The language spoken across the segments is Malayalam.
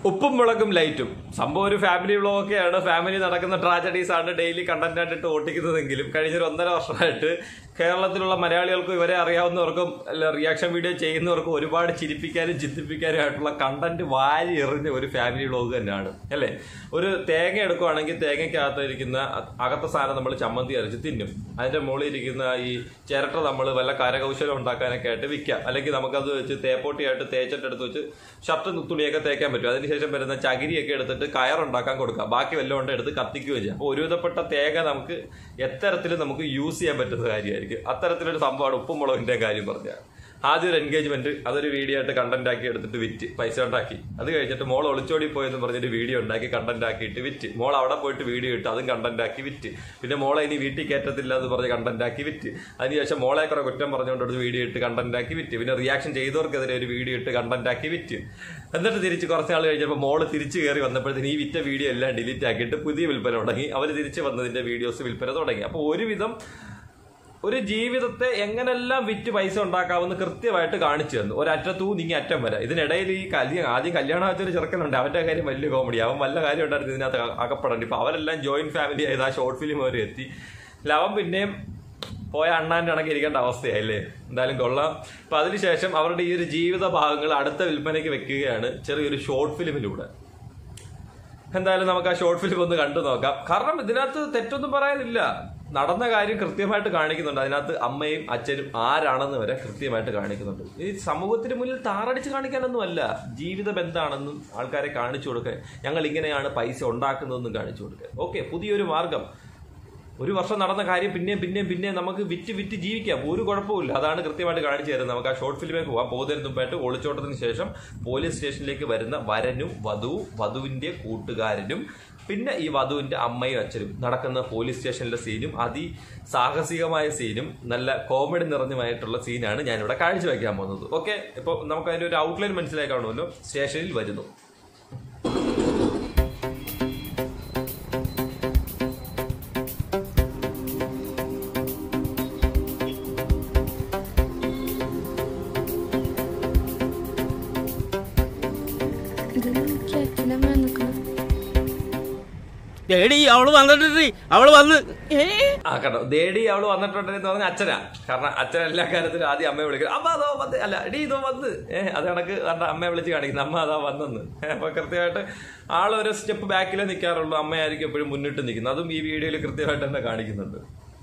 ഉപ്പും മുളകും ലൈറ്റും സംഭവം ഒരു ഫാമിലി വ്ളോഗൊക്കെയാണ് ഫാമിലി നടക്കുന്ന ട്രാജഡീസ് ആണ് ഡെയിലി കണ്ടന്റ് ആയിട്ട് ഓട്ടിക്കുന്നതെങ്കിലും കഴിഞ്ഞ ഒരു ഒന്നര വർഷമായിട്ട് കേരളത്തിലുള്ള മലയാളികൾക്കും ഇവരെ അറിയാവുന്നവർക്കും റിയാക്ഷൻ വീഡിയോ ചെയ്യുന്നവർക്കും ഒരുപാട് ചിരിപ്പിക്കാനും ചിന്തിപ്പിക്കാനും ആയിട്ടുള്ള കണ്ടന്റ് വാരി എറിഞ്ഞ ഒരു ഫാമിലി വ്ളോഗ് തന്നെയാണ് അല്ലേ ഒരു തേങ്ങ എടുക്കുവാണെങ്കിൽ തേങ്ങയ്ക്കകത്ത് ഇരിക്കുന്ന അകത്ത സാധനം നമ്മൾ ചമ്മന്തി അരച്ച് തിന്നും അതിന്റെ മുകളിൽ ഇരിക്കുന്ന ഈ ചിരട്ട നമ്മൾ വല്ല കരകൗശലം ഉണ്ടാക്കാനൊക്കെ ആയിട്ട് വിൽക്കാം അല്ലെങ്കിൽ നമുക്കത് വെച്ച് തേപ്പോട്ടിയായിട്ട് തേച്ചിട്ട് എടുത്ത് വെച്ച് ഷർട്ട് തുണിയൊക്കെ തേക്കാൻ പറ്റും അതിനുശേഷം വരുന്ന ചകിരിയൊക്കെ എടുത്തിട്ട് കയറുണ്ടാക്കാൻ കൊടുക്കാം ബാക്കി വല്ലതും കൊണ്ട് എടുത്ത് കത്തിക്കുകയും ചെയ്യാം അപ്പോൾ ഒരുവിധപ്പെട്ട തേങ്ങ നമുക്ക് എത്തരത്തിലും നമുക്ക് യൂസ് ചെയ്യാൻ പറ്റുന്ന കാര്യമായിരിക്കും അത്തരത്തിലൊരു സംഭവമാണ് ഉപ്പും മുളകിന്റെ കാര്യം പറഞ്ഞാൽ ആദ്യം ഒരു എൻഗേജ്മെന്റ് അതൊരു വീഡിയോ ആയിട്ട് കണ്ടന്റ് ആക്കി എടുത്തിട്ട് വിറ്റ് പൈസ ഉണ്ടാക്കി അത് കഴിഞ്ഞിട്ട് മോൾ ഒളിച്ചോടി പോയെന്ന് പറഞ്ഞിട്ട് വീഡിയോ ഉണ്ടാക്കി കണ്ടന്റ് ആക്കിയിട്ട് വിറ്റ് മോൾ അവിടെ പോയിട്ട് വീഡിയോ ഇട്ട് അതും കണ്ടന്റ് ആക്കി വിറ്റ് പിന്നെ മോളെ ഇനി വീട്ടിൽ കയറ്റത്തില്ല എന്ന് പറഞ്ഞ് കണ്ടന്റ് ആക്കി വിറ്റ് അതിനുശേഷം മോളെ കുറെ കുറ്റം പറഞ്ഞുകൊണ്ട് ഒരു വീഡിയോ ഇട്ട് കണ്ടന്റ് ആക്കി വിറ്റ് പിന്നെ റിയാക്ഷൻ ചെയ്തവർക്കെതിരെ ഒരു വീഡിയോ ഇട്ട് കണ്ടന്റ് ആക്കി വിറ്റ് എന്നിട്ട് തിരിച്ച് കുറച്ച് നാൾ കഴിഞ്ഞപ്പോൾ മോള് തിരിച്ചു കയറി വന്നപ്പോഴത്തേന് ഈ വിറ്റ വീഡിയോ എല്ലാം ഡിലീറ്റ് ആക്കിയിട്ട് പുതിയ വിൽപ്പന തുടങ്ങി അവർ തിരിച്ച് വന്നതിന്റെ വീഡിയോസ് വിൽപ്പന തുടങ്ങി അപ്പോൾ ഒരുവിധം ഒരു ജീവിതത്തെ എങ്ങനെല്ലാം വിറ്റ് പൈസ ഉണ്ടാക്കാമെന്ന് കൃത്യമായിട്ട് കാണിച്ചു തന്നു ഒരറ്റത്തു നീങ്ങി അറ്റം വരെ ഇതിനിടയിൽ ഈ കല്യാണം ആദ്യം കല്യാണം ആച്ചൊരു ചെറുക്കനുണ്ട് അവന്റെ കാര്യം വലിയ കോമഡി അവൻ വല്ല കാര്യം ഉണ്ടായിരുന്നു ഇതിനകത്ത് അക- അകപ്പെടേണ്ടി ഇപ്പൊ അവരെല്ലാം ജോയിന്റ് ഫാമിലി ആയത് ആ ഷോർട്ട് ഫിലിം വരെ എത്തി ലവൻ പിന്നെയും പോയ അണ്ണാന്റെ കണക്ക് ഇരിക്കേണ്ട അവസ്ഥയായില്ലേ എന്തായാലും കൊള്ളാം അപ്പൊ അതിനുശേഷം അവരുടെ ഈ ഒരു ജീവിത ഭാഗങ്ങൾ അടുത്ത വിൽപ്പനയ്ക്ക് വെക്കുകയാണ് ചെറിയൊരു ഷോർട്ട് ഫിലിമിലൂടെ എന്തായാലും നമുക്ക് ആ ഷോർട്ട് ഫിലിം ഒന്ന് കണ്ടു നോക്കാം കാരണം ഇതിനകത്ത് തെറ്റൊന്നും പറയാനില്ല നടന്ന കാര്യം കൃത്യമായിട്ട് കാണിക്കുന്നുണ്ട് അതിനകത്ത് അമ്മയും അച്ഛനും ആരാണെന്ന് വരെ കൃത്യമായിട്ട് കാണിക്കുന്നുണ്ട് ഈ സമൂഹത്തിന് മുന്നിൽ താറടിച്ച് കാണിക്കാനൊന്നുമല്ല ജീവിതം എന്താണെന്നും ആൾക്കാരെ കാണിച്ചു കൊടുക്കാൻ ഞങ്ങൾ ഇങ്ങനെയാണ് പൈസ ഉണ്ടാക്കുന്നതെന്നും കാണിച്ചു കൊടുക്കാൻ ഓക്കെ പുതിയൊരു മാർഗം ഒരു വർഷം നടന്ന കാര്യം പിന്നെയും പിന്നെയും പിന്നെയും നമുക്ക് വിറ്റ് വിറ്റ് ജീവിക്കാം ഒരു കുഴപ്പമില്ല അതാണ് കൃത്യമായിട്ട് കാണിച്ചു തരുന്നത് നമുക്ക് ആ ഷോർട്ട് ഫിലിമിലേക്ക് പോകാം പോകുന്നതിന് മുമ്പായിട്ട് ഒളിച്ചോട്ടത്തിന് ശേഷം പോലീസ് സ്റ്റേഷനിലേക്ക് വരുന്ന വരനും വധുവും വധുവിന്റെ കൂട്ടുകാരനും പിന്നെ ഈ വധുവിന്റെ അമ്മയും അച്ഛനും നടക്കുന്ന പോലീസ് സ്റ്റേഷനിലെ സീനും അതി സാഹസികമായ സീനും നല്ല കോമഡി നിറഞ്ഞുമായിട്ടുള്ള സീനാണ് ഞാനിവിടെ കാഴ്ചവെക്കാൻ പോകുന്നത് ഓക്കെ ഇപ്പോൾ നമുക്ക് അതിന്റെ ഒരു ഔട്ട്ലൈൻ മനസ്സിലായി കാണുമല്ലോ സ്റ്റേഷനിൽ വരുന്നു എടി അവള് വന്നിട്ട് അവള് വന്ന് ഏ ആ കണ്ടോ ദേടി അവള് വന്നിട്ടുണ്ടെന്ന് പറഞ്ഞ അച്ഛനാ കാരണം അച്ഛൻ എല്ലാ കാര്യത്തിലും ആദ്യം അമ്മയെ വിളിക്കും അമ്മ അതോ വന്ന് അല്ല എടി ഇതോ വന്ന് ഏഹ് അത് കണക്ക് കണ്ട അമ്മയെ വിളിച്ച് കാണിക്കുന്നു അമ്മ അതാ വന്നെന്ന് ഏ, അപ്പൊ കൃത്യമായിട്ട് ആള് ഒരു സ്റ്റെപ്പ് ബാക്കിലേ നിൽക്കാറുള്ളൂ അമ്മയായിരിക്കും എപ്പോഴും മുന്നിട്ട് നിൽക്കുന്നത് അതും ഈ വീഡിയോയിൽ കൃത്യമായിട്ട് തന്നെ കാണിക്കുന്നുണ്ട്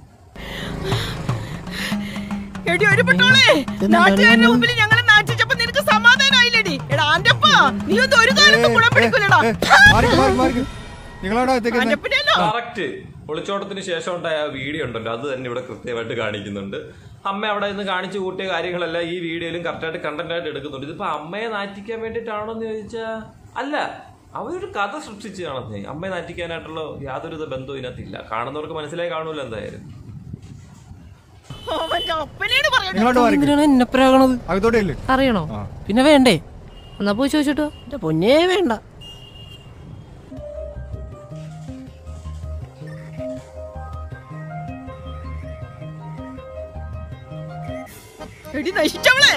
എടി ഒരു പെട്ടോളെ നാട്ടുകാരുടെ മുമ്പിൽ ഞങ്ങളെ നാട്ടിച്ചപ്പോ നിനക്ക് സമാധാനായില്ലടി എടാ ആന്റപ്പ നീ ഒന്നും ഒരു കാലത്ത് ഗുണം പിടിക്കില്ലടാ നിങ്ങളവിടെ എത്തിക്കുന്നത് ആന്റപ്പനല്ലോ കറക്റ്റ് ഒളിച്ചോട്ടത്തിന് ശേഷം ഉണ്ടായ ആ വീഡിയോ ഉണ്ടല്ലോ അത് തന്നെ ഇവിടെ കൃത്യമായിട്ട് കാണിക്കുന്നുണ്ട് അമ്മ അവിടെ നിന്ന് കാണിച്ചു കൂട്ടിയ കാര്യങ്ങളെല്ലാം ഈ വീഡിയോയിലും കറക്റ്റായിട്ട് കണ്ടന്റ് ആയിട്ട് എടുക്കുന്നുണ്ട് ഇതിപ്പോ അമ്മയെ നാറ്റിക്കാൻ വേണ്ടിയിട്ടാണോ എന്ന് ചോദിച്ചാ അല്ല അവരൊരു കഥ സൃഷ്ടിച്ച് കാണുന്നേ അമ്മയെ നാറ്റിക്കാനായിട്ടുള്ള യാതൊരുവിധ ബന്ധവും ഇതിനകത്തില്ല കാണുന്നവർക്ക് മനസ്സിലായി കാണൂല എന്തായാലും അവന്റെ അപ്പനോട് പറയണം നിങ്ങളോട് മാറി എന്തിനാണ് എന്നെ പ്രാകണത് അകത്തോടെ ഇല്ലേ അറിയണോ പിന്നെ വേണ്ടേ എന്നാ പോയി ചോദിച്ചിട്ടോ എന്റെ പൊന്നേ വേണ്ട എടി നശിച്ചവളെ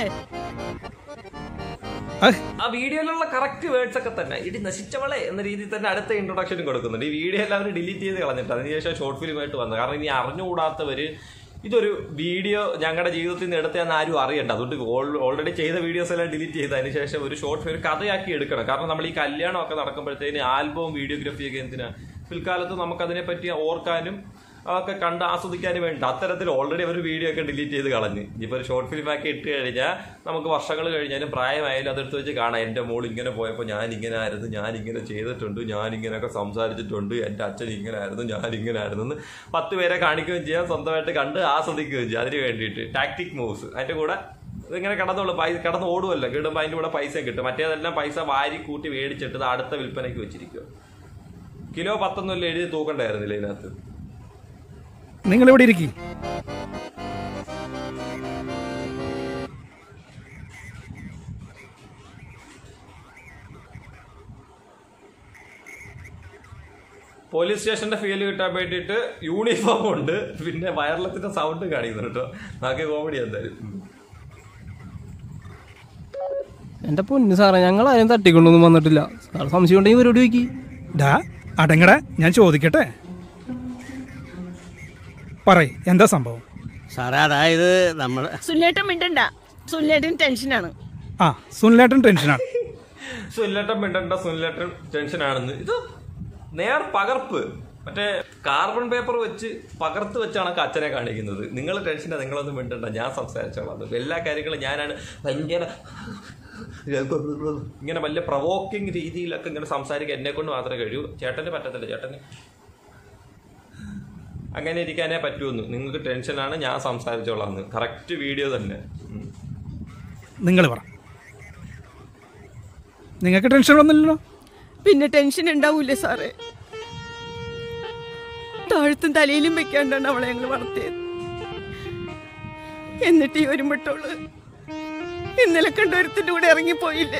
ആ വീഡിയോയിലുള്ള കറക്റ്റ് വേർഡ്സ് ഒക്കെ തന്നെ ഇടി നശിച്ചവളെ എന്ന രീതിയിൽ തന്നെ അടുത്ത ഇൻട്രൊഡക്ഷനും കൊടുക്കുന്നുണ്ട് ഈ വീഡിയോ എല്ലാവരും ഡിലീറ്റ് ചെയ്ത് കളഞ്ഞിട്ട് അതിനുശേഷം ഷോർട്ട് ഫിലിമായിട്ട് വന്നത് കാരണം ഇനി അറിഞ്ഞുകൂടാത്തവര് ഇതൊരു വീഡിയോ ഞങ്ങളുടെ ജീവിതത്തിൽ നിന്ന് എടുത്തതെന്ന് ആരും അറിയണ്ട അതുകൊണ്ട് ഓൾറെഡി ചെയ്ത വീഡിയോസ് എല്ലാം ഡിലീറ്റ് ചെയ്ത് അതിനുശേഷം ഒരു ഷോർട്ട് ഫിലിം കഥയാക്കി എടുക്കണം കാരണം നമ്മൾ ഈ കല്യാണമൊക്കെ നടക്കുമ്പോഴത്തേന് ആൽബവും വീഡിയോഗ്രാഫി ഒക്കെ എന്തിനാ പിൽക്കാലത്ത് നമുക്കതിനെ പറ്റി ഓർക്കാനും അതൊക്കെ കണ്ട് ആസ്വദിക്കാനും വേണ്ടി അത്തരത്തിൽ ഓൾറെഡി അവർ വീഡിയോ ഒക്കെ ഡിലീറ്റ് ചെയ്ത് കളഞ്ഞ് ഇനിയിപ്പോൾ ഒരു ഷോർട്ട് ഫിലിം ആക്കി ഇട്ട് കഴിഞ്ഞാൽ നമുക്ക് വർഷങ്ങൾ കഴിഞ്ഞാലും പ്രായമായാലും അതെടുത്ത് വെച്ച് കാണാം എൻ്റെ മോൾ ഇങ്ങനെ പോയപ്പോൾ ഞാൻ ഇങ്ങനെ ആയിരുന്നു ഞാൻ ഇങ്ങനെ ചെയ്തിട്ടുണ്ട് ഞാൻ ഇങ്ങനെയൊക്കെ സംസാരിച്ചിട്ടുണ്ട് എൻ്റെ അച്ഛൻ ഇങ്ങനെ ആയിരുന്നു ഞാൻ ഇങ്ങനെ ആയിരുന്നു എന്ന് പത്ത് പേരെ കാണിക്കുകയും ചെയ്യാം സ്വന്തമായിട്ട് കണ്ട് ആസ്വദിക്കുകയും ചെയ്യാം അതിന് വേണ്ടിയിട്ട് ടാക്ടിക് മൂവ്സ് അതിൻ്റെ കൂടെ ഇതിങ്ങനെ കടന്നോളൂ പൈസ കടന്ന് ഓടുമല്ലോ കിടുമ്പോൾ അതിൻ്റെ കൂടെ പൈസ കിട്ടും മറ്റേതെല്ലാം പൈസ വാരി കൂട്ടി മേടിച്ചിട്ട് ഇത് അടുത്ത വിൽപ്പനയ്ക്ക് വെച്ചിരിക്കുക കിലോ പത്തൊന്നുമില്ല എഴുതി തൂക്കണ്ടായിരുന്നില്ല ഇതിനകത്ത് നിങ്ങൾ ഇവിടെ ഇരിക്കി പോലീസ് സ്റ്റേഷന്റെ ഫീല് കിട്ടാൻ വേണ്ടിയിട്ട് യൂണിഫോം ഉണ്ട് പിന്നെ വയർലെസിന്റെ സൗണ്ട് കാണിക്കുന്നുണ്ട് കേട്ടോ നമുക്ക് കോമഡി എന്തായാലും ഉം. എന്റെ പൊന്നു സാറേ ഞങ്ങൾ ആരും തട്ടിക്കൊണ്ടൊന്നും വന്നിട്ടില്ല സാർ സംശയം ഉണ്ടെങ്കിൽ ഇവരോട് ചോദിക്കി ഡാ അടങ്ങടാ ഞാൻ ചോദിക്കട്ടെ പറയ് എന്താ സംഭവം സാറേ അതായത് നമ്മൾ സുല്ലേട്ടൻ മിണ്ടണ്ട സുല്ലേട്ടൻ ടെൻഷനാണ് ആ സുനിലേട്ടൻ ടെൻഷനാണ് സുനിലേട്ടൻ മിണ്ടണ്ട സുനിലേട്ടൻ ടെൻഷനാണെന്ന് ഇത് നേർ പകർപ്പ് മറ്റേ കാർബൺ പേപ്പർ വെച്ച് പകർത്ത് വെച്ചാണ് അച്ഛനെ കാണിക്കുന്നത് നിങ്ങൾ ടെൻഷനാ നിങ്ങളൊന്നും മിണ്ടണ്ട ഞാൻ സംസാരിച്ചോളാം അത് എല്ലാ കാര്യങ്ങളും ഞാനാണ് ഭയങ്കര ഇങ്ങനെ വലിയ പ്രവോക്കിംഗ് രീതിയിലൊക്കെ ഇങ്ങനെ സംസാരിക്കാൻ എന്നെ കൊണ്ട് മാത്രമേ കഴിയൂ ചേട്ടന് പറ്റത്തില്ല ചേട്ടന് അങ്ങനെ ഇരിക്കാനേ പറ്റുമെന്ന് നിങ്ങൾക്ക് ടെൻഷനാണ് ഞാൻ സംസാരിച്ചോളാം കറക്റ്റ് വീഡിയോ തന്നെ ഉം. നിങ്ങൾ പറ നിങ്ങൾക്ക് ടെൻഷൻ ഒന്നുമില്ലല്ലോ പിന്നെ ടെൻഷൻ ഉണ്ടാവൂലേ സാറേ താഴത്തും തലയിലും വെക്കാണ്ടാണ് അവളെ ഞങ്ങൾ വളർത്തിയത് എന്നിട്ട് ഈ വരുമ്പോട്ടോള് ഇന്നലെ കണ്ട ഒരുത്തിന്റെ കൂടെ ഇറങ്ങിപ്പോയില്ലേ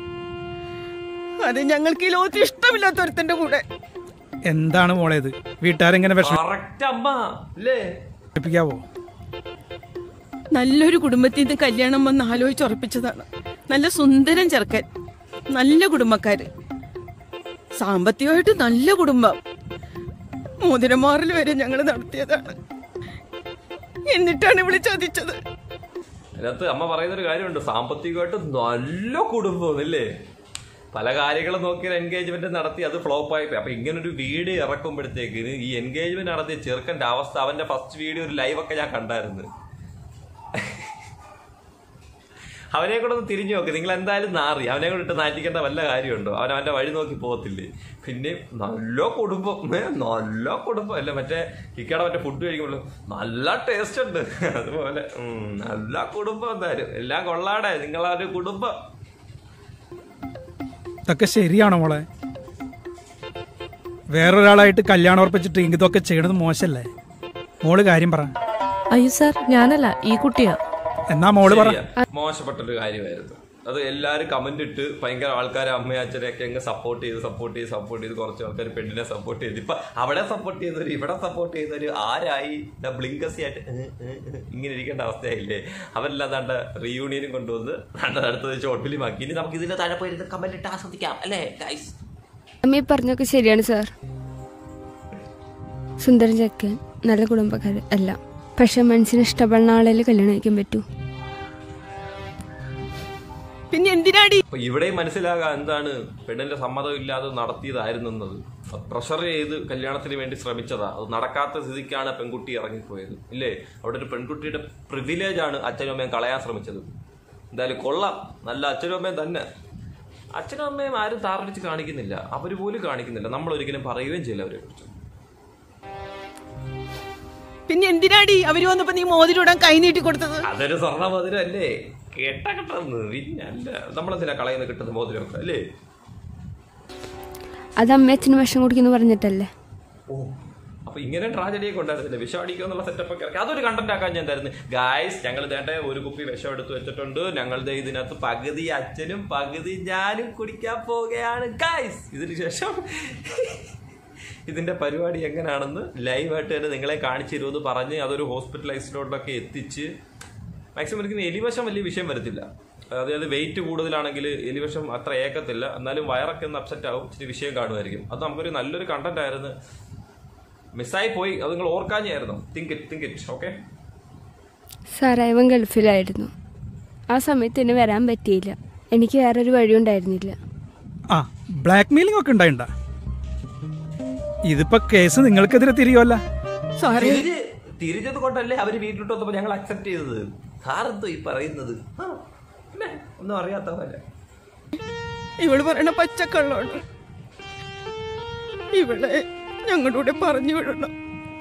അത് ഞങ്ങൾക്ക് ഈ ലോകത്ത് ഇഷ്ടമില്ലാത്ത ഒരുത്തിന്റെ കൂടെ എന്താണ് മോളേത് വീട്ടുകാരെങ്ങനെ കറക്റ്റ് അമ്മ അല്ലേ വിഷമിപ്പിക്കാവോ നല്ലൊരു കുടുംബത്തിൽ നിന്ന് കല്യാണം വന്ന് ആലോചിച്ച് ഉറപ്പിച്ചതാണ് നല്ല സുന്ദരൻ ചെറുക്കൻ നല്ല കുടുംബക്കാര് സാമ്പത്തികമായിട്ട് നല്ല കുടുംബം മോതിരമാറിൽ വരെ ഞങ്ങൾ നടത്തിയതാണ് എന്നിട്ടാണ് ഇവിടെ ചതിച്ചത് അതിനകത്ത് അമ്മ പറയുന്നൊരു കാര്യമുണ്ട് സാമ്പത്തികമായിട്ട് നല്ല കുടുംബം അല്ലേ പല കാര്യങ്ങളും നോക്കി എൻഗേജ്മെന്റ് നടത്തി അത് ഫ്ലോപ്പ് ആയി പോയി. അപ്പൊ ഇങ്ങനൊരു വീഡിയോ ഇറക്കുമ്പോഴത്തേക്കിന് ഈ എൻഗേജ്മെന്റ് നടത്തിയ ചെറുക്കന്റെ അവസ്ഥ അവന്റെ ഫസ്റ്റ് വീഡിയോ ഒരു ലൈവ് ഒക്കെ ഞാൻ കണ്ടായിരുന്നു അവനെ കൂടെ ഒന്ന് തിരിഞ്ഞു നോക്ക് നിങ്ങൾ എന്തായാലും നാറി അവനെ കൂടെ ഇട്ട് നാറ്റിക്കേണ്ട വല്ല കാര്യമുണ്ടോ അവൻ അവന്റെ വഴി നോക്കി പോകത്തില്ലേ പിന്നെ നല്ല കുടുംബം ഏ, നല്ല കുടുംബം അല്ല മറ്റേ കിക്കയുടെ മറ്റേ ഫുഡ് കഴിക്കുമ്പോൾ നല്ല ടേസ്റ്റ് ഉണ്ട് അതുപോലെ ഉം, നല്ല കുടുംബം എന്തായാലും എല്ലാം കൊള്ളാടെ നിങ്ങളാ ഒരു കുടുംബം ഇതൊക്കെ ശരിയാണോ മോളെ വേറൊരാളായിട്ട് കല്യാണം ഉറപ്പിച്ചിട്ട് ഇതൊക്കെ ചെയ്യണത് മോശല്ലേ മോള് കാര്യം പറ അയ്യോ സാർ ഞാനല്ല ഈ കുട്ടിയാ എന്നാ മോള് പറ ശരിയാ. മോശപ്പെട്ടൊരു കാര്യമായിരുന്നു അത് എല്ലാവരും കമന്റ് ഇട്ട് ഭയങ്കര ആൾക്കാരെ അമ്മയും അച്ഛനെയൊക്കെ അങ്ങ് സപ്പോർട്ട് ചെയ്ത് സപ്പോർട്ട് ചെയ്ത് സപ്പോർട്ട് ചെയ്ത് കുറച്ച് ആൾക്കാർ പെണ്ണിനെ സപ്പോർട്ട് ചെയ്ത് ഇപ്പൊ അവിടെ സപ്പോർട്ട് ചെയ്തവര് ഇവിടെ സപ്പോർട്ട് ചെയ്തവര് ആരായി ബ്ലിങ്കസി ആയിട്ട് ഏ, ഏ, ഏ, ഇങ്ങനെ ഇരിക്കേണ്ട അവസ്ഥയായില്ലേ അവരെല്ലാം ദാണ്ട റീയൂണിയനും കൊണ്ടുവന്ന് ദാണ്ട അടുത്തത് ഷോർട്ട് ഫിലിം ആക്കി ഇനി നമുക്ക് ഇതിന്റെ താഴെ പോയിരുന്ന് കമന്റ് ഇട്ട് ആസ്വദിക്കാം അല്ലേ ഗൈസ് അമ്മ ഈ പറഞ്ഞൊക്കെ ശരിയാണ് സാർ സുന്ദരൻ ചെക്കൻ നല്ല കുടുംബക്കാര് എല്ലാം പക്ഷെ മനസ്സിന് ഇഷ്ടപ്പെടുന്ന ആളെ കല്യാണം കഴിക്കാൻ പറ്റൂ പിന്നെ എന്തിനാടി അപ്പൊ ഇവിടെയും മനസ്സിലാകാം എന്താണ് പെണ്ണിന്റെ സമ്മതം ഇല്ലാതെ നടത്തിയതായിരുന്നെന്നത് പ്രഷർ ചെയ്ത് കല്യാണത്തിന് വേണ്ടി ശ്രമിച്ചതാ അത് നടക്കാത്ത സ്ഥിതിക്കാണ് പെൺകുട്ടി ഇറങ്ങിപ്പോയത് ഇല്ലേ അവിടെ ഒരു പെൺകുട്ടിയുടെ പ്രിവിലേജ് ആണ് അച്ഛനും അമ്മയും കളയാൻ ശ്രമിച്ചത് എന്തായാലും കൊള്ളാം നല്ല അച്ഛനും അമ്മയും തന്നെ അച്ഛനും അമ്മയും ആരും താറടിച്ച് കാണിക്കുന്നില്ല അവർ പോലും കാണിക്കുന്നില്ല നമ്മൾ ഒരിക്കലും പറയുകയും ചെയ്യില്ല അവരെ കുറിച്ച് പിന്നെ എന്തിനാടി അവര് വന്നപ്പോ നീ മോതിരിടാൻ കൈ നീട്ടി കൊടുത്തത് അതൊരു സ്വർണ്ണ മോതിരം അല്ലേ കേട്ട കിട്ടുന്നത് പിന്നെ അല്ല നമ്മളെന്തിനാ കളയുന്ന കിട്ടുന്ന മോതിരമൊക്കെ അല്ലേ അത് അമ്മ അച്ഛന് വിഷം കുടിക്കുന്നു പറഞ്ഞിട്ടല്ലേ ഓ അപ്പൊ ഇങ്ങനെ ട്രാജഡിയൊക്കെ ഉണ്ടായിരുന്നില്ല വിഷം അടിക്കുക എന്നുള്ള സെറ്റപ്പ് ഒക്കെ ഇറക്കി അതൊരു കണ്ടന്റ് ആക്കാൻ ഞാൻ തരുന്നു ഗായ്സ് ഞങ്ങൾ ദേണ്ട ഒരു കുപ്പി വിഷം എടുത്ത് വെച്ചിട്ടുണ്ട് ഞങ്ങൾ ദേ ഇതിനകത്ത് പകുതി അച്ഛനും പകുതി ഞാനും കുടിക്കാൻ പോവുകയാണ് ഗായ്സ് ഇതിന് ശേഷം ഇതിന്റെ പരിപാടി എങ്ങനെയാണെന്ന് ലൈവായിട്ട് തന്നെ നിങ്ങളെ കാണിച്ചു തരുമെന്ന് പറഞ്ഞ് അതൊരു ഹോസ്പിറ്റലൈസിലോട്ടൊക്കെ എത്തിച്ച് മാക്സിമം എനിക്ക് എലിവശം വലിയ വിഷയം വരത്തില്ല അതായത് വെയിറ്റ് കൂടുതലാണെങ്കിൽ എലിവശം അത്ര ഏക്കത്തില്ല എന്നാലും വയറൊക്കെ ഒന്ന് അപ്സെറ്റ് ആവും ഇച്ചിരി വിഷയം കാണുമായിരിക്കും അത് നമുക്കൊരു നല്ലൊരു കണ്ടന്റ് ആയിരുന്നു മിസ്സായി പോയി അത് നിങ്ങൾ ഓർക്കാഞ്ഞായിരുന്നു think it think it okay sir ഇവൻ ഗൾഫിലായിരുന്നു ആ സമയത്ത് എന്നെ വരാൻ പറ്റിയില്ല എനിക്ക് വേറൊരു വഴിയുണ്ടായിരുന്നില്ല ആ ബ്ലാക്ക് മെയിലിംഗ് ഒക്കെ ഉണ്ടായിണ്ട ഇതിപ്പോ കേസ് നിങ്ങൾക്കെതിരെ തിരിയുമല്ല സാറേ തിരിഞ്ഞ് തിരിഞ്ഞത് കൊണ്ടല്ലേ അവര് വീട്ടിലോട്ട് വന്നപ്പോ ഞങ്ങൾ അക്സെപ്റ്റ് ചെയ്തത് സാറെന്തോ ഈ പറയുന്നത് ആ, പിന്നെ ഒന്നും അറിയാത്തവല്ല ഇവള് പറയണ പച്ചക്കള്ളമാണ് ഇവളെ ഞങ്ങളുടെ കൂടെ പറഞ്ഞു വിടണം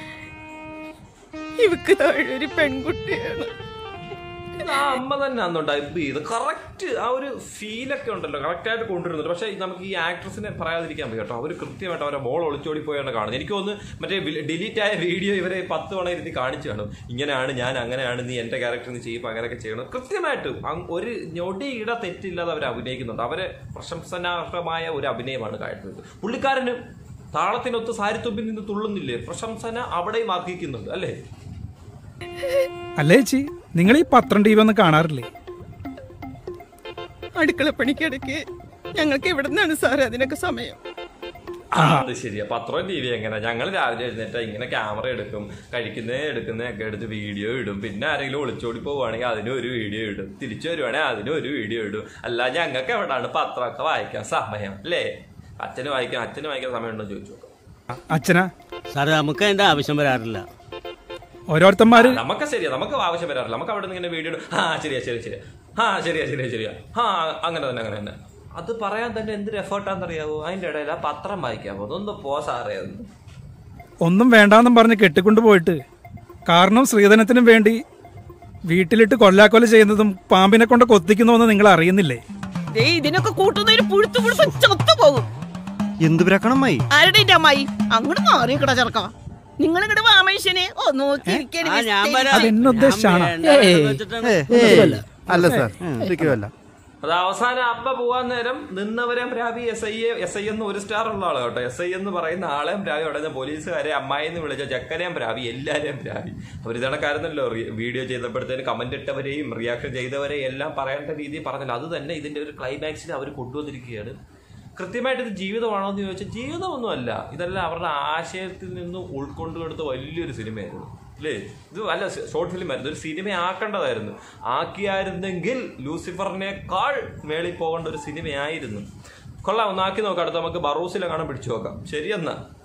ഇവക്ക് താഴെ ഒരു പെൺകുട്ടിയാണ് ഇത് ആ അമ്മ തന്നെ അന്ന് ടൈപ്പ് ചെയ്ത് കറക്റ്റ് ആ ഒരു ഫീലൊക്കെ ഉണ്ടല്ലോ കറക്റ്റ് ആയിട്ട് കൊണ്ടുവരുന്നുണ്ട് പക്ഷേ നമുക്ക് ഈ ആക്ട്രസിനെ പറയാതിരിക്കാൻ പറ്റും കേട്ടോ അവർ കൃത്യമായിട്ട് അവരെ ബോൾ ഒളിച്ചോടി പോയാണ് കാണുന്നത് എനിക്ക് തോന്നുന്നു മറ്റേ ഡിലീറ്റ് ആയ വീഡിയോ ഇവരെ പത്ത് തവണ ഇരുത്തി കാണിച്ചു കാണും ഇങ്ങനെയാണ് ഞാൻ അങ്ങനെയാണ് നീ എന്റെ ക്യാരക്ടർ നീ ചെയ്യുമ്പോൾ അങ്ങനെയൊക്കെ ചെയ്യണം കൃത്യമായിട്ട് അങ് ഒരു ഞൊടിയിട തെറ്റില്ലാതെ അവർ അഭിനയിക്കുന്നുണ്ട് അവരെ പ്രശംസനാർഹമായ ഒരു അഭിനയമാണ് കാട്ടുന്നത് പുള്ളിക്കാരന് താളത്തിനൊത്ത് സാരിത്തുമ്പിൽ നിന്ന് തുള്ളുന്നില്ലേ പ്രശംസന അവിടെയും അർഹിക്കുന്നുണ്ട് അല്ലേ അല്ലേ ചേച്ചി നിങ്ങൾ ഈ പത്രം ടി വി ഒന്നും കാണാറില്ലേ അടുക്കള പണിക്കിടയ്ക്ക് ഞങ്ങൾക്ക് എവിടെ നിന്നാണ് സാറേ അതിനൊക്കെ സമയം ആ, അത് ശരിയാ പത്രവും ടി വി എങ്ങനെ ഞങ്ങൾ രാവിലെ എഴുന്നേറ്റ് ഇങ്ങനെ ക്യാമറ എടുക്കും കഴിക്കുന്നേ എടുക്കുന്നതൊക്കെ എടുത്ത് വീഡിയോ ഇടും പിന്നെ ആരെങ്കിലും ഒളിച്ചോടി പോവുകയാണെങ്കിൽ അതിനും ഒരു വീഡിയോ ഇടും തിരിച്ചു വരുവാണെങ്കിൽ അതിനും ഒരു വീഡിയോ ഇടും അല്ല ഞങ്ങൾക്ക് എവിടാണ് പത്രമൊക്കെ വായിക്കാൻ സമയം അല്ലേ അച്ഛന് വായിക്കാൻ അച്ഛന് വായിക്കാൻ സമയം ഉണ്ടോ ചോദിച്ചു നോക്കാം അച്ഛനാ സാറേ നമുക്ക് അതിന്റെ ആവശ്യം വരാറില്ല ഓരോരുത്തന്മാര് നമുക്ക് ശരിയാ നമുക്ക് ആവശ്യം വരാറില്ല നമുക്ക് അവിടെ നിന്ന് ഇങ്ങനെ വീഡിയോ ഇടും ആ ശരിയാ ശരി ശരിയാ ആ ശരിയാ ശരിയാ ശരിയാ ആ അങ്ങനെ തന്നെ അങ്ങനെ തന്നെ അത് പറയാൻ തന്നെ എന്തൊരു എഫേർട്ടാണെന്നറിയാവോ അതിന്റെ ഇടയിൽ ആ പത്രം വായിക്കാമോ അതൊന്ന് പോ സാറേ ഒന്ന് ഒന്നും വേണ്ടാന്നും പറഞ്ഞ് കെട്ടിക്കൊണ്ടു പോയിട്ട് കാരണം സ്ത്രീധനത്തിനും വേണ്ടി വീട്ടിലിട്ട് കൊല്ലാക്കൊല ചെയ്യുന്നതും പാമ്പിനെ കൊണ്ട് കൊത്തിക്കുന്നതെന്ന് നിങ്ങൾ അറിയുന്നില്ലേ ദേ ഇതിനൊക്കെ കൂട്ടുന്ന ഒരു പുഴുത്തു പുഴുത്ത് ചത്തു പോകും എന്ത് പിറക്കണമായി ആരുടെ എന്റെ അമ്മായി അങ്ങോട്ട് മാറിക്കട ചെറുക്ക നിങ്ങൾ ഇങ്ങോട്ട് വാമേശനെ ഓ നോക്കിയിരിക്കണേ ആ ഞാൻ വരാം അത് എന്നെ ഉദ്ദേശിച്ചാണ്. ഞാൻ വേണ്ടാന്ന് വെച്ചിട്ടാണ്. അല്ല സാർ ഒരിക്കലുമല്ല അത് അവസാനം അപ്പ പോവാൻ നേരം നിന്നവരെ പ്രാവി എസ് ഐ എസ് ഐ എന്ന് ഒരു സ്റ്റാർ ഉള്ള ആള് കേട്ടോ എസ് ഐ എന്ന് പറയുന്ന ആളെയും പ്രാവി ഉടനെ പോലീസുകാരെ അമ്മായി എന്ന് വിളിച്ച ചെക്കനെയും പ്രാവി എല്ലാരെയും പ്രാവി അവർ ഇതണക്കാരുന്നല്ലോ വീഡിയോ ചെയ്തപ്പോഴത്തേന് കമന്റ് ഇട്ടവരെയും റിയാക്ഷൻ ചെയ്തവരെയും എല്ലാം പറയേണ്ട രീതി പറഞ്ഞല്ലോ അത് തന്നെ ഇതിന്റെ ഒരു ക്ലൈമാക്സിൽ അവർ കൊണ്ടുവന്നിരിക്കുകയാണ് കൃത്യമായിട്ട് ഇത് ജീവിതമാണോ എന്ന് ചോദിച്ചാൽ ജീവിതമൊന്നുമല്ല ഇതെല്ലാം അവരുടെ ആശയത്തിൽ നിന്ന് ഉൾക്കൊണ്ടുകൊടുത്ത വലിയൊരു സിനിമയായിരുന്നു അല്ലേ ഇത് അല്ല ഷോർട്ട് ഫിലിം ആയിരുന്നു ഒരു സിനിമ ആക്കേണ്ടതായിരുന്നു ആക്കിയായിരുന്നെങ്കിൽ ലൂസിഫറിനേക്കാൾ മേളിൽ പോകേണ്ട ഒരു സിനിമയായിരുന്നു കൊള്ളാം ഒന്ന് ആക്കി നോക്കാം അടുത്ത് നമുക്ക് ബറൂസിലെ കാണാൻ പിടിച്ചു നോക്കാം ശരിയെന്നാ